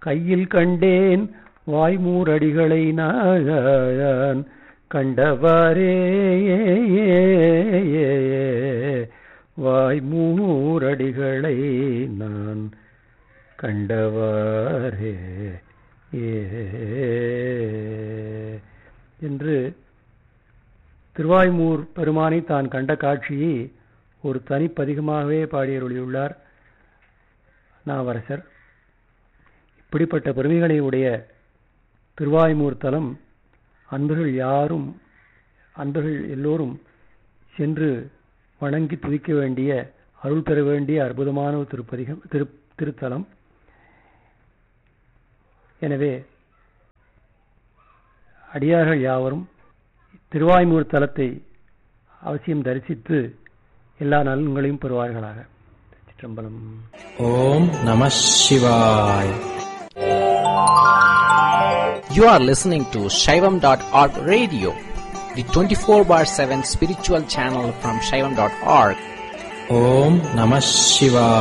கையில் கண்டேன் வாய்மூரடிகளை நான் கண்டவாறே வாய்மூரடிகளை நான் கண்டவாறே என்று திருவாய்மூர் பெருமானை தான் கண்ட காட்சியை ஒரு தனிப்பதிகமாகவே பாடியருளியுள்ளார் நாவரசர் இப்படிப்பட்ட பெருமைகளை உடைய திருவாய்மூர் தலம் அன்பர்கள் யாரும் அன்பர்கள் எல்லோரும் சென்று வணங்கி துதிக்க வேண்டிய அருள் பெற வேண்டிய அற்புதமான ஒரு திருப்பதிகம் திரு திருத்தலம் எனவே அடியார்கள் யாவரும் திருவாய்மூர் தலத்தை அவசியம் தரிசித்து எல்லா நலன்களையும் பெறுவார்களாக சிற்றம்பலம் ஓம் நம சிவாய் You are listening to Shaivam.org radio, the 24 bar 7 spiritual channel from Shaivam.org. ஓம் நம சிவாய்